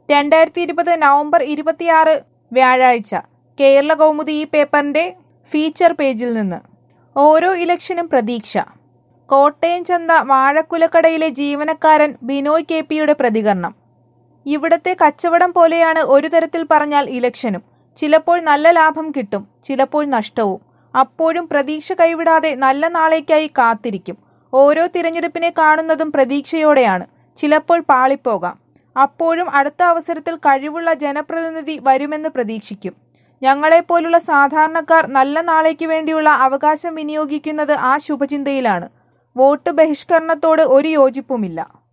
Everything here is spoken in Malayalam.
രണ്ടായിരത്തി ഇരുപത് നവംബർ ഇരുപത്തിയാറ് വ്യാഴാഴ്ച കേരള കൗമുദി ഈ പേപ്പറിന്റെ ഫീച്ചർ പേജിൽ നിന്ന് ഓരോ ഇലക്ഷനും പ്രതീക്ഷ കോട്ടയം ചന്ത വാഴക്കുലക്കടയിലെ ജീവനക്കാരൻ ബിനോയ് കെ പിയുടെ പ്രതികരണം ഇവിടത്തെ കച്ചവടം പോലെയാണ് ഒരു തരത്തിൽ പറഞ്ഞാൽ ഇലക്ഷനും ചിലപ്പോൾ നല്ല ലാഭം കിട്ടും ചിലപ്പോൾ നഷ്ടവും അപ്പോഴും പ്രതീക്ഷ കൈവിടാതെ നല്ല നാളേക്കായി കാത്തിരിക്കും ഓരോ തിരഞ്ഞെടുപ്പിനെ കാണുന്നതും പ്രതീക്ഷയോടെയാണ് ചിലപ്പോൾ പാളിപ്പോകാം അപ്പോഴും അടുത്ത അവസരത്തിൽ കഴിവുള്ള ജനപ്രതിനിധി വരുമെന്ന് പ്രതീക്ഷിക്കും ഞങ്ങളെപ്പോലുള്ള സാധാരണക്കാർ നല്ല നാളേക്ക് വേണ്ടിയുള്ള അവകാശം വിനിയോഗിക്കുന്നത് ആ ശുഭചിന്തയിലാണ് വോട്ട് ബഹിഷ്കരണത്തോട് ഒരു യോജിപ്പുമില്ല